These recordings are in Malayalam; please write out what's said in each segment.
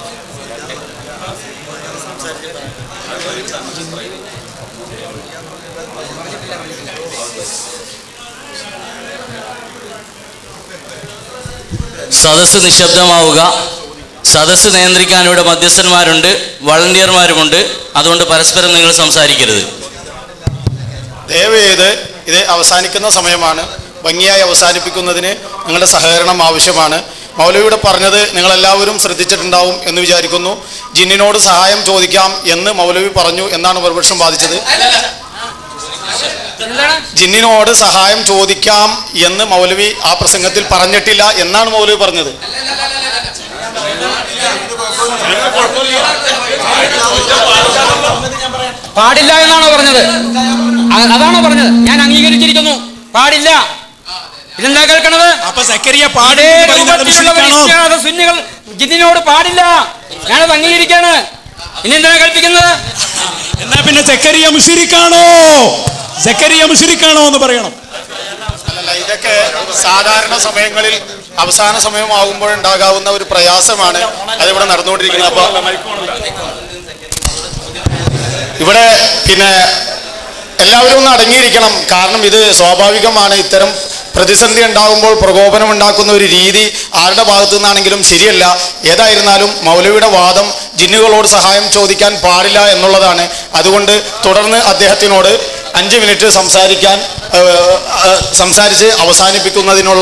സദസ്സ് നിശബ്ദമാവുക സദസ്സ് നിയന്ത്രിക്കാൻ ഇവിടെ മധ്യസ്ഥന്മാരുണ്ട് വളണ്ടിയർമാരുമുണ്ട് അതുകൊണ്ട് പരസ്പരം നിങ്ങൾ സംസാരിക്കരുത് ദയവ് ചെയ്ത് ഇത് അവസാനിക്കുന്ന സമയമാണ് ഭംഗിയായി അവസാനിപ്പിക്കുന്നതിന് നിങ്ങളുടെ സഹകരണം ആവശ്യമാണ് മൗലവിയുടെ പറഞ്ഞത് നിങ്ങളെല്ലാവരും ശ്രദ്ധിച്ചിട്ടുണ്ടാവും എന്ന് വിചാരിക്കുന്നു ജിന്നിനോട് സഹായം ചോദിക്കാം എന്ന് മൗലവി പറഞ്ഞു എന്നാണ് പ്രതിപക്ഷം ബാധിച്ചത് ജിന്നിനോട് സഹായം ചോദിക്കാം എന്ന് മൗലവി ആ പ്രസംഗത്തിൽ പറഞ്ഞിട്ടില്ല എന്നാണ് മൗലവി പറഞ്ഞത് പാടില്ല എന്നാണോ പറഞ്ഞത് അ- അതാണോ പറഞ്ഞത് ഞാൻ അംഗീകരിച്ചിരിക്കുന്നു പാടില്ല ഇതെന്താ കേൾക്കണത് അപ്പൊ സക്കരിയ അതേ പാടേ രൂപത്തിലുള്ള ഒരു ഇസ്തിഹാസ സുന്നികൾ ജിന്നിനോട് പാടില്ല ഞാനത് അംഗീകരിക്കാണ് ഇനി എന്തിനാ കൽപ്പിക്കുന്നത് എന്നാ പിന്നെ സക്കരിയ മുഷിരിക്കാണോ സക്കരിയ മുഷിരിക്കാണോ എന്ന് പറയണം അല്ലല്ല ഇതൊക്കെ സാധാരണ സമയങ്ങളിൽ അവസാന സമയമാകുമ്പോഴുണ്ടാകാവുന്ന ഒരു പ്രയാസമാണ് അതിവിടെ നടന്നുകൊണ്ടിരിക്കുന്നത് അപ്പൊ ഇവിടെ പിന്നെ എല്ലാവരും ഒന്ന് അടങ്ങിയിരിക്കണം കാരണം ഇത് സ്വാഭാവികമാണ് ഇത്തരം പ്രതിസന്ധി ഉണ്ടാകുമ്പോൾ പ്രകോപനം ഉണ്ടാക്കുന്ന ഒരു രീതി ആരുടെ ഭാഗത്തു നിന്നാണെങ്കിലും ശരിയല്ല ഏതായിരുന്നാലും മൗലവിയുടെ വാദം ജിന്നുകളോട് സഹായം ചോദിക്കാൻ പാടില്ല എന്നുള്ളതാണ് അതുകൊണ്ട് തുടർന്ന് അദ്ദേഹത്തിനോട് അഞ്ച് മിനിറ്റ് സംസാരിക്കാൻ ഏഹ്, ഏഹ്, സംസാരിച്ച് അവസാനിപ്പിക്കുന്നതിനുള്ള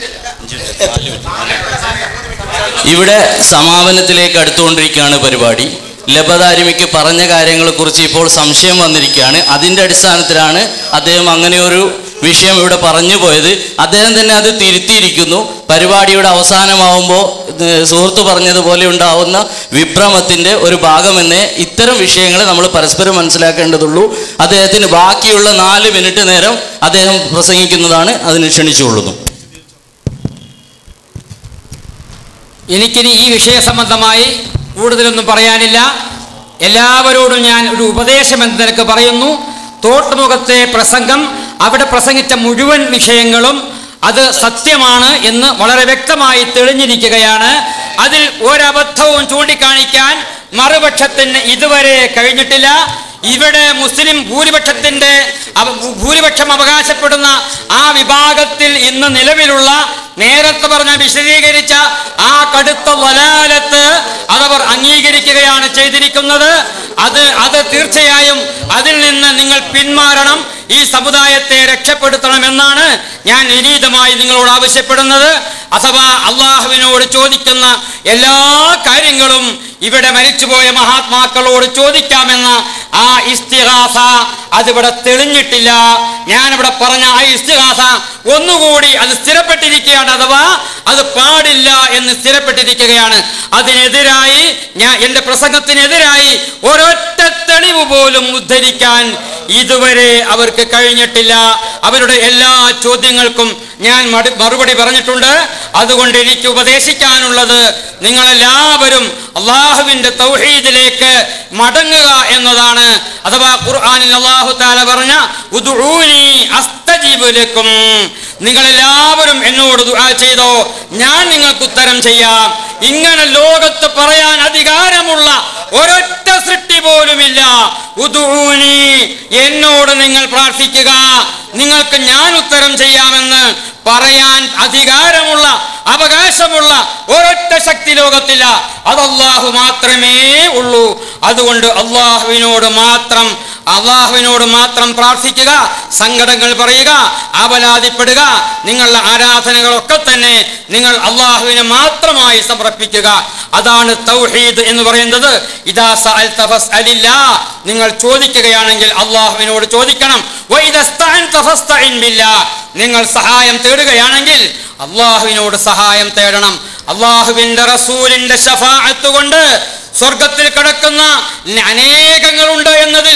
ഇവിടെ സമാപനത്തിലേക്ക് അടുത്തുകൊണ്ടിരിക്കുകയാണ് പരിപാടി ലബദാരിമിക്ക് പറഞ്ഞ കാര്യങ്ങളെക്കുറിച്ച് ഇപ്പോൾ സംശയം വന്നിരിക്കുകയാണ് അതിൻ്റെ അടിസ്ഥാനത്തിലാണ് അദ്ദേഹം അങ്ങനെ ഒരു വിഷയം ഇവിടെ പറഞ്ഞു പോയത് അദ്ദേഹം തന്നെ അത് തിരുത്തിയിരിക്കുന്നു പരിപാടിയുടെ അവസാനമാവുമ്പോൾ ഇത് സുഹൃത്ത് പറഞ്ഞതുപോലെ ഉണ്ടാവുന്ന വിഭ്രമത്തിൻ്റെ ഒരു ഭാഗമെന്നേ ഇത്തരം വിഷയങ്ങളെ നമ്മൾ പരസ്പരം മനസ്സിലാക്കേണ്ടതുള്ളൂ അദ്ദേഹത്തിന് ബാക്കിയുള്ള നാല് മിനിറ്റ് നേരം അദ്ദേഹം പ്രസംഗിക്കുന്നതാണ് അതിന് ക്ഷണിച്ചുകൊള്ളുന്നു എനിക്കിനി ഈ വിഷയ സംബന്ധമായി കൂടുതലൊന്നും പറയാനില്ല എല്ലാവരോടും ഞാൻ ഒരു ഉപദേശം എന്ന നിലക്ക് പറയുന്നു തോട്ടുമുഖത്തെ പ്രസംഗം അവിടെ പ്രസംഗിച്ച മുഴുവൻ വിഷയങ്ങളും അത് സത്യമാണ് എന്ന് വളരെ വ്യക്തമായി തെളിഞ്ഞിരിക്കുകയാണ് അതിൽ ഒരബദ്ധവും ചൂണ്ടിക്കാണിക്കാൻ മറുപക്ഷത്തിന് ഇതുവരെ കഴിഞ്ഞിട്ടില്ല ഇവിടെ മുസ്ലിം ഭൂരിപക്ഷത്തിന്റെ അവ- ഭൂരിപക്ഷം അവകാശപ്പെടുന്ന ആ വിഭാഗത്തിൽ ഇന്ന് നിലവിലുള്ള നേരത്തെ പറഞ്ഞ വിശദീകരിച്ച ആ കടുത്ത വലാലത്ത് അതവർ അംഗീകരിക്കുകയാണ് ചെയ്തിരിക്കുന്നത് അത് അത് തീർച്ചയായും അതിൽ നിന്ന് നിങ്ങൾ പിന്മാറണം ഈ സമുദായത്തെ രക്ഷപ്പെടുത്തണമെന്നാണ് ഞാൻ വിനീതമായി നിങ്ങളോട് ആവശ്യപ്പെടുന്നത് അഥവാ അള്ളാഹുവിനോട് ചോദിക്കുന്ന എല്ലാ കാര്യങ്ങളും ഇവിടെ മരിച്ചുപോയ മഹാത്മാക്കളോട് ചോദിക്കാമെന്ന ആ ഇസ്തിഹാസ അതിവിടെ തെളിഞ്ഞിട്ടില്ല ഞാനിവിടെ പറഞ്ഞ ആ ഇസ്തിഹാസ ഒന്നുകൂടി അത് സ്ഥിരപ്പെട്ടിരിക്കുകയാണ് അഥവാ അത് പാടില്ല എന്ന് സ്ഥിരപ്പെട്ടിരിക്കുകയാണ് അതിനെതിരായി ഞാൻ എൻ്റെ പ്രസംഗത്തിനെതിരായി ഒരൊറ്റ തെളിവ് പോലും ഉദ്ധരിക്കാൻ ഇതുവരെ അവർക്ക് കഴിഞ്ഞിട്ടില്ല അവരുടെ എല്ലാ ചോദ്യങ്ങൾക്കും ഞാൻ മടു- മറുപടി പറഞ്ഞിട്ടുണ്ട് അതുകൊണ്ട് എനിക്ക് ഉപദേശിക്കാനുള്ളത് നിങ്ങളെല്ലാവരും അള്ളാഹുവിന്റെ തൗഹീദിലേക്ക് മടങ്ങുക എന്നതാണ് അഥവാ ഖുർആനിൽ അള്ളാഹു താല പറഞ്ഞ ഉദ്ഉനി അസ്തജീബ് ലക്കും നിങ്ങളെല്ലാവരും എന്നോട് ദുആ ചെയ്തോ ഞാൻ നിങ്ങൾക്ക് ഉത്തരം ചെയ്യാം ഇങ്ങനെ ലോകത്ത് പറയാൻ അധികാരമുള്ള ഒരൊറ്റ സൃഷ്ടി പോലുമില്ല ഉദ്ഉനി എന്നോട് നിങ്ങൾ പ്രാർത്ഥിക്കുക നിങ്ങൾക്ക് ഞാൻ ഉത്തരം ചെയ്യാമെന്ന് പറയാൻ അധികാരമുള്ള അവകാശമുള്ള ഒരൊറ്റ ശക്തി ലോകത്തില്ല അത് അള്ളാഹു മാത്രമേ ഉള്ളൂ അതുകൊണ്ട് അള്ളാഹുവിനോട് മാത്രം അള്ളാഹുവിനോട് മാത്രം പ്രാർത്ഥിക്കുക സങ്കടങ്ങൾ പറയുക അപലാതിപ്പെടുക നിങ്ങളുടെ ആരാധനകളൊക്കെ തന്നെ നിങ്ങൾ അള്ളാഹുവിനെ മാത്രമായി സമർപ്പിക്കുക അതാണ് തൗഹീദ് എന്ന് പറയുന്നത് ഇതാ സഅൽത ഫസ്അലില്ലാ. നിങ്ങൾ ചോദിക്കുകയാണെങ്കിൽ അള്ളാഹുവിനോട് ചോദിക്കണം വഇദസ്തഅൻത ഫസ്തഇൻ ബില്ലാ. നിങ്ങൾ സഹായം തേടുകയാണെങ്കിൽ അള്ളാഹുവിനോട് സഹായം തേടണം അള്ളാഹുവിന്റെ റസൂലിന്റെ ഷഫാഅത്ത് കൊണ്ട് സ്വർഗത്തിൽ കിടക്കുന്ന അനേകങ്ങളുണ്ട് എന്നതിൽ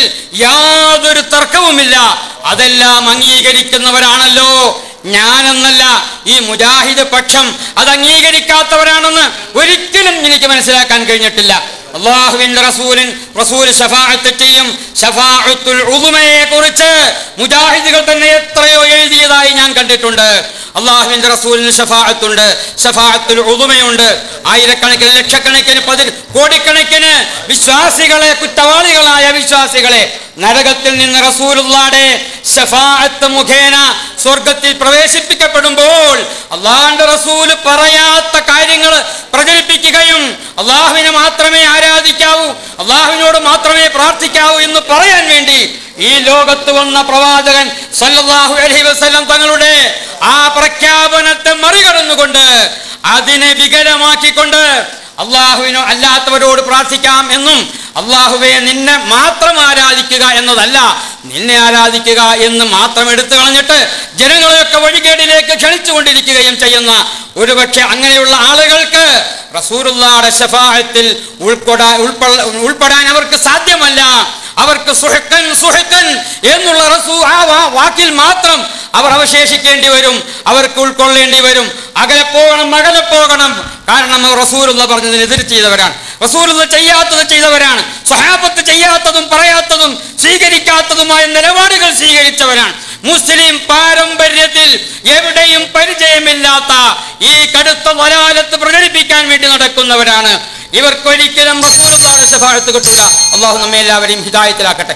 യാതൊരു തർക്കവുമില്ല അതെല്ലാം അംഗീകരിക്കുന്നവരാണല്ലോ ഞാനെന്നല്ല ഈ മുജാഹിദ് പക്ഷം അത് അംഗീകരിക്കാത്തവരാണെന്ന് ഒരിക്കലും എനിക്ക് മനസ്സിലാക്കാൻ കഴിഞ്ഞിട്ടില്ല അള്ളാഹുവിന്റെ റസൂലിൻ റസൂൽ ഷഫാഅത്ത് ചെയ്യും ഷഫാഅത്തുൽ ഉദുമയെ കുറിച്ച് മുജാഹിദുകൾ തന്നെ എത്രയോ എഴുതിയതായി ഞാൻ കണ്ടിട്ടുണ്ട് അള്ളാഹുവിന്റെ റസൂലിന് ഷഫാഅത്തുണ്ട് ഷഫാഅത്തുൽ ഉദുമയുണ്ട് ആയിരക്കണക്കിന് ലക്ഷക്കണക്കിന് പതി കോടിക്കണക്കിന് വിശ്വാസികളെ കുറ്റവാളികളായ വിശ്വാസികളെ നരകത്തിൽ നിന്ന് റസൂലുള്ളാടെ ഷഫാഅത്ത് മുഖേന സ്വർഗത്തിൽ പ്രവേശിപ്പിക്കപ്പെടുമ്പോൾ അള്ളാഹിന്റെ റസൂല് പറയാത്ത കാര്യങ്ങൾ പ്രചരിപ്പിക്കുകയും അള്ളാഹുവിനെ മാത്രമേ ആരാധിക്കാവൂ അള്ളാഹുവിനോട് മാത്രമേ പ്രാർത്ഥിക്കാവൂ എന്ന് പറയാൻ വേണ്ടി ഈ ലോകത്ത് വന്ന പ്രവാചകൻ സല്ലല്ലാഹു അലൈഹി വസല്ലം തങ്ങളുടെ ആ പ്രഖ്യാപനത്തെ മറികടന്നുകൊണ്ട് അതിനെ വികലമാക്കിക്കൊണ്ട് അള്ളാഹുവിനോ അല്ലാത്തവരോട് പ്രാർത്ഥിക്കാം എന്നും അള്ളാഹുവെ നിന്നെ മാത്രം ആരാധിക്കുക എന്നതല്ല നിന്നെ ആരാധിക്കുക എന്ന് മാത്രം എടുത്തു കളഞ്ഞിട്ട് ജനങ്ങളെയൊക്കെ വഴികേടിലേക്ക് ക്ഷണിച്ചുകൊണ്ടിരിക്കുകയും ചെയ്യുന്ന ഒരുപക്ഷെ അങ്ങനെയുള്ള ആളുകൾക്ക് റസൂറുള്ളാടെ ഷഫാഹത്തിൽ ഉൾക്കൊടാ ഉൾക്കൊള്ള ഉൾപ്പെടാൻ അവർക്ക് സാധ്യമല്ല അവർക്ക് സുഹക്കൻ സുഹക്കൻ എന്നുള്ള റസൂ ആ വാ- വാക്കിൽ മാത്രം അവർ അവശേഷിക്കേണ്ടി വരും അവർക്ക് ഉൾക്കൊള്ളേണ്ടി വരും അകലെ പോകണം അകലെ പോകണം കാരണം അവർ റസൂലുള്ള പറഞ്ഞതിന് എതിർ ചെയ്തവരാണ് റസൂലുള്ള ചെയ്യാത്തത് ചെയ്തവരാണ് സ്വഹാബത്ത് ചെയ്യാത്തതും പറയാത്തതും സ്വീകരിക്കാത്തതുമായ നിലപാടുകൾ സ്വീകരിച്ചവരാണ് മുസ്ലിം പാരമ്പര്യത്തിൽ എവിടെയും പരിചയമില്ലാത്ത ഈ കടുത്ത വലാലത്ത് പ്രകടിപ്പിക്കാൻ വേണ്ടി നടക്കുന്നവരാണ് ഇവർക്കൊരിക്കലും റസൂലുള്ളാഹിയുടെ ശഫാഅത്ത് കിട്ടില്ല അള്ളാഹു നമ്മെ എല്ലാവരെയും ഹിദായത്തിലാക്കട്ടെ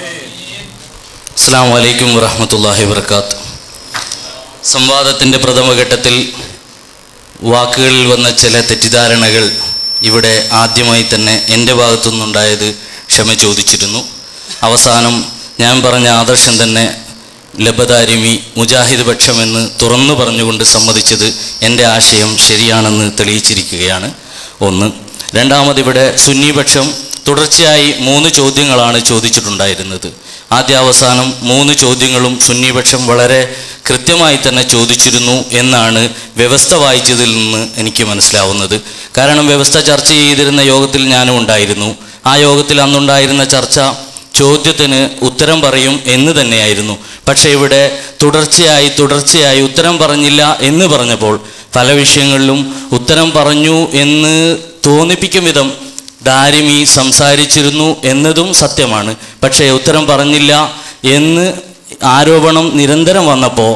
അസ്സാം വലൈക്കും വറഹമത്തല്ലാഹി വർക്കാത്ത് സംവാദത്തിൻ്റെ പ്രഥമഘട്ടത്തിൽ വാക്കുകളിൽ വന്ന ചില തെറ്റിദ്ധാരണകൾ ഇവിടെ ആദ്യമായി തന്നെ എൻ്റെ ഭാഗത്തുനിന്നുണ്ടായത് ക്ഷമ ചോദിച്ചിരുന്നു അവസാനം ഞാൻ പറഞ്ഞ ആദർശം തന്നെ ലബദാരിമി മുജാഹിദ് പക്ഷമെന്ന് തുറന്നു പറഞ്ഞുകൊണ്ട് സമ്മതിച്ചത് എൻ്റെ ആശയം ശരിയാണെന്ന് തെളിയിച്ചിരിക്കുകയാണ് ഒന്ന് രണ്ടാമതിവിടെ സുന്നിപക്ഷം തുടർച്ചയായി മൂന്ന് ചോദ്യങ്ങളാണ് ചോദിച്ചിട്ടുണ്ടായിരുന്നത് ആദ്യ അവസാനം മൂന്ന് ചോദ്യങ്ങളും സുന്നിപക്ഷം വളരെ കൃത്യമായി തന്നെ ചോദിച്ചിരുന്നു എന്നാണ് വ്യവസ്ഥ വായിച്ചതിൽ നിന്ന് എനിക്ക് മനസ്സിലാവുന്നത് കാരണം വ്യവസ്ഥ ചർച്ച ചെയ്തിരുന്ന യോഗത്തിൽ ഞാനും ഉണ്ടായിരുന്നു ആ യോഗത്തിൽ അന്നുണ്ടായിരുന്ന ചർച്ച ചോദ്യത്തിന് ഉത്തരം പറയും എന്ന് തന്നെയായിരുന്നു പക്ഷേ ഇവിടെ തുടർച്ചയായി തുടർച്ചയായി ഉത്തരം പറഞ്ഞില്ല എന്ന് പറഞ്ഞപ്പോൾ പല വിഷയങ്ങളിലും ഉത്തരം പറഞ്ഞു എന്ന് തോന്നിപ്പിക്കും വിധം ദാരിമി സംസാരിച്ചിരുന്നു എന്നതും സത്യമാണ് പക്ഷേ ഉത്തരം പറഞ്ഞില്ല എന്ന് ആരോപണം നിരന്തരം വന്നപ്പോൾ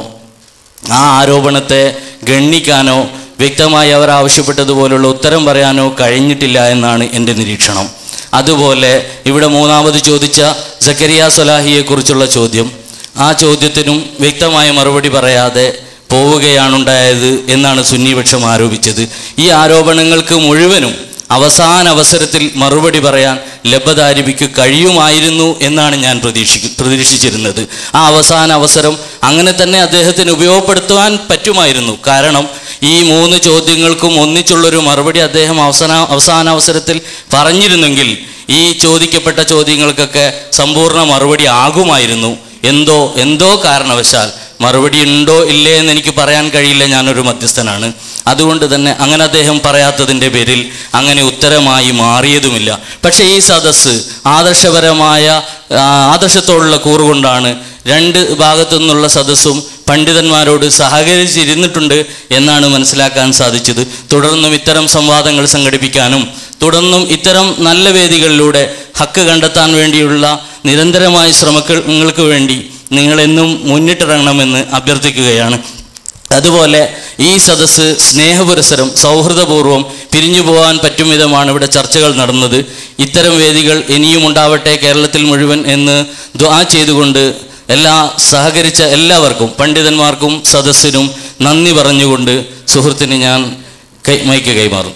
ആ ആരോപണത്തെ ഗണ്ണിക്കാനോ വ്യക്തമായി അവർ ആവശ്യപ്പെട്ടതുപോലുള്ള ഉത്തരം പറയാനോ കഴിഞ്ഞിട്ടില്ല എന്നാണ് എൻ്റെ നിരീക്ഷണം അതുപോലെ ഇവിടെ മൂന്നാമത് ചോദിച്ച സക്കരിയ സൊലാഹിയെക്കുറിച്ചുള്ള ചോദ്യം ആ ചോദ്യത്തിനും വ്യക്തമായ മറുപടി പറയാതെ പോവുകയാണുണ്ടായത് എന്നാണ് സുന്നിപക്ഷം ആരോപിച്ചത് ഈ ആരോപണങ്ങൾക്ക് മുഴുവനും അവസാന അവസരത്തിൽ മറുപടി പറയാൻ ലബദാരിബിക്ക് കഴിയുമായിരുന്നു എന്നാണ് ഞാൻ പ്രതീക്ഷിക്കു പ്രതീക്ഷിച്ചിരുന്നത് ആ അവസാന അവസരം അങ്ങനെ തന്നെ അദ്ദേഹത്തിന് ഉപയോഗപ്പെടുത്തുവാൻ പറ്റുമായിരുന്നു കാരണം ഈ മൂന്ന് ചോദ്യങ്ങൾക്കും ഒന്നിച്ചുള്ളൊരു മറുപടി അദ്ദേഹം അവസാന അവസാന അവസരത്തിൽ പറഞ്ഞിരുന്നെങ്കിൽ ഈ ചോദിക്കപ്പെട്ട ചോദ്യങ്ങൾക്കൊക്കെ സമ്പൂർണ്ണ മറുപടി ആകുമായിരുന്നു എന്തോ എന്തോ കാരണവശാൽ മറുപടി ഉണ്ടോ ഇല്ലേ എന്ന് എനിക്ക് പറയാൻ കഴിയില്ല ഞാനൊരു മധ്യസ്ഥനാണ് അതുകൊണ്ട് തന്നെ അങ്ങനെ അദ്ദേഹം പറയാത്തതിൻ്റെ പേരിൽ അങ്ങനെ ഉത്തരമായി മാറിയതുമില്ല പക്ഷേ ഈ സദസ്സ് ആദർശപരമായ ആ, ആദർശത്തോടുള്ള കൂറുകൊണ്ടാണ് രണ്ട് ഭാഗത്തു നിന്നുള്ള സദസ്സും പണ്ഡിതന്മാരോട് സഹകരിച്ചിരുന്നിട്ടുണ്ട് എന്നാണ് മനസ്സിലാക്കാൻ സാധിച്ചത് തുടർന്നും ഇത്തരം സംവാദങ്ങൾ സംഘടിപ്പിക്കാനും തുടർന്നും ഇത്തരം നല്ല വേദികളിലൂടെ ഹക്ക് കണ്ടെത്താൻ വേണ്ടിയുള്ള നിരന്തരമായ ശ്രമങ്ങൾക്ക് വേണ്ടി നിങ്ങളെന്നും മുന്നിട്ടിറങ്ങണമെന്ന് അഭ്യർത്ഥിക്കുകയാണ് അതുപോലെ ഈ സദസ്സ് സ്നേഹപുരസരം സൗഹൃദപൂർവ്വം പിരിഞ്ഞു പോകാൻ പറ്റും വിധമാണ് ഇവിടെ ചർച്ചകൾ നടന്നത് ഇത്തരം വേദികൾ ഇനിയും ഉണ്ടാവട്ടെ കേരളത്തിൽ മുഴുവൻ എന്ന് ദ്വാ ചെയ്തുകൊണ്ട് എല്ലാ സഹകരിച്ച എല്ലാവർക്കും പണ്ഡിതന്മാർക്കും സദസ്സിനും നന്ദി പറഞ്ഞുകൊണ്ട് സുഹൃത്തിന് ഞാൻ കൈ മൈക്ക് കൈമാറും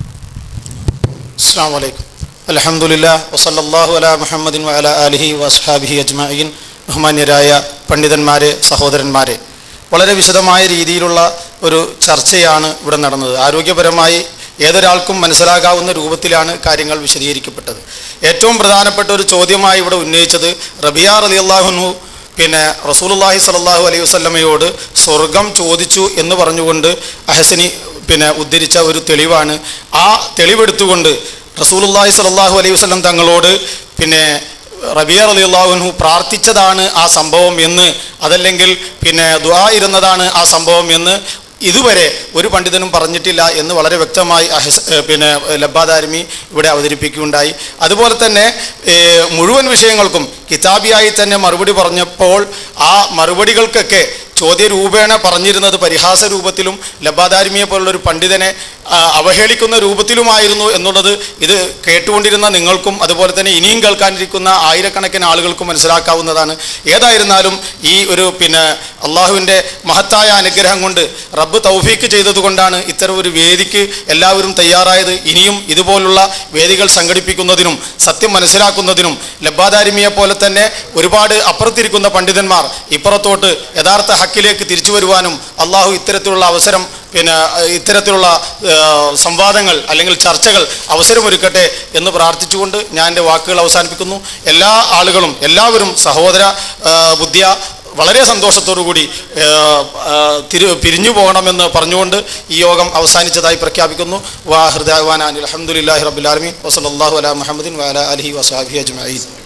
അസ്സാം വലൈക്കും അലഹമുല്ല വസല്ലാഹു അല മുഹമ്മദിൻ വഅല അലിഹി വസ്ഹാബിഹി അജ്മഈൻ ബഹുമാന്യരായ പണ്ഡിതന്മാരെ സഹോദരന്മാരെ വളരെ വിശദമായ രീതിയിലുള്ള ഒരു ചർച്ചയാണ് ഇവിടെ നടന്നത് ആരോഗ്യപരമായി ഏതൊരാൾക്കും മനസ്സിലാകാവുന്ന രൂപത്തിലാണ് കാര്യങ്ങൾ വിശദീകരിക്കപ്പെട്ടത് ഏറ്റവും പ്രധാനപ്പെട്ട ഒരു ചോദ്യമായി ഇവിടെ ഉന്നയിച്ചത് റബിയ അലി അള്ളാഹുനു പിന്നെ റസൂലുള്ളാഹി സ്വല്ലല്ലാഹു അലൈഹി വസല്ലമയോട് സ്വർഗം ചോദിച്ചു എന്ന് പറഞ്ഞുകൊണ്ട് അഹസനി പിന്നെ ഉദ്ധരിച്ച ഒരു തെളിവാണ് ആ തെളിവെടുത്തുകൊണ്ട് റസൂലുള്ളാഹി സ്വല്ലല്ലാഹു അലൈഹി വസല്ലം തങ്ങളോട് പിന്നെ റബിയ അലി അള്ളാഹുനു പ്രാർത്ഥിച്ചതാണ് ആ സംഭവം എന്ന് അതല്ലെങ്കിൽ പിന്നെ ദുആ ഇരുന്നതാണ് ആ സംഭവം എന്ന് ഇതുവരെ ഒരു പണ്ഡിതനും പറഞ്ഞിട്ടില്ല എന്ന് വളരെ വ്യക്തമായി അഹസ് ഏ, പിന്നെ ലബ്ബാദാരിമി ഇവിടെ അവതരിപ്പിക്കുകയുണ്ടായി അതുപോലെ തന്നെ ഏ, മുഴുവൻ വിഷയങ്ങൾക്കും കിതാബിയായി തന്നെ മറുപടി പറഞ്ഞപ്പോൾ ആ മറുപടികൾക്കൊക്കെ ചോദ്യ രൂപേണ പറഞ്ഞിരുന്നത് പരിഹാസ രൂപത്തിലും ലബ്ബാദാരിമിയെ പോലുള്ള ഒരു പണ്ഡിതനെ ആ, അവഹേളിക്കുന്ന രൂപത്തിലുമായിരുന്നു എന്നുള്ളത് ഇത് കേട്ടുകൊണ്ടിരുന്ന നിങ്ങൾക്കും അതുപോലെ തന്നെ ഇനിയും കേൾക്കാനിരിക്കുന്ന ആയിരക്കണക്കിന് ആളുകൾക്കും മനസ്സിലാക്കാവുന്നതാണ് ഏതായിരുന്നാലും ഈ ഒരു പിന്നെ അള്ളാഹുവിൻ്റെ മഹത്തായ അനുഗ്രഹം കൊണ്ട് റബ്ബ് തൗഫീക്ക് ചെയ്തതുകൊണ്ടാണ് ഇത്തരം ഒരു വേദിക്ക് എല്ലാവരും തയ്യാറായത് ഇനിയും ഇതുപോലുള്ള വേദികൾ സംഘടിപ്പിക്കുന്നതിനും സത്യം മനസ്സിലാക്കുന്നതിനും ലബ്ബാദാരിമിയെ പോലെ തന്നെ ഒരുപാട് അപ്പുറത്തിരിക്കുന്ന പണ്ഡിതന്മാർ ഇപ്പുറത്തോട്ട് യഥാർത്ഥ ഹക്കിലേക്ക് തിരിച്ചു വരുവാനും അള്ളാഹു ഇത്തരത്തിലുള്ള അവസരം പിന്നെ അഹ് ഇത്തരത്തിലുള്ള ഏഹ്, സംവാദങ്ങൾ അല്ലെങ്കിൽ ചർച്ചകൾ അവസരമൊരുക്കട്ടെ എന്ന് പ്രാർത്ഥിച്ചുകൊണ്ട് ഞാൻ എൻ്റെ വാക്കുകൾ അവസാനിപ്പിക്കുന്നു എല്ലാ ആളുകളും എല്ലാവരും സഹോദര ഏഹ്, ബുദ്ധിയ വളരെ സന്തോഷത്തോടു കൂടി ഏഹ്, ഏഹ്, തിരു പിരിഞ്ഞു പോകണമെന്ന് പറഞ്ഞുകൊണ്ട് ഈ യോഗം അവസാനിച്ചതായി പ്രഖ്യാപിക്കുന്നു വാ ഹൃദയവാൻ അലഹമുല്ലാഹി റബുലാലമീൻ വസലല്ലാഹു അല മുഹമ്മദിൻ വാല അലഹി വസാഹി അജ്മീൻ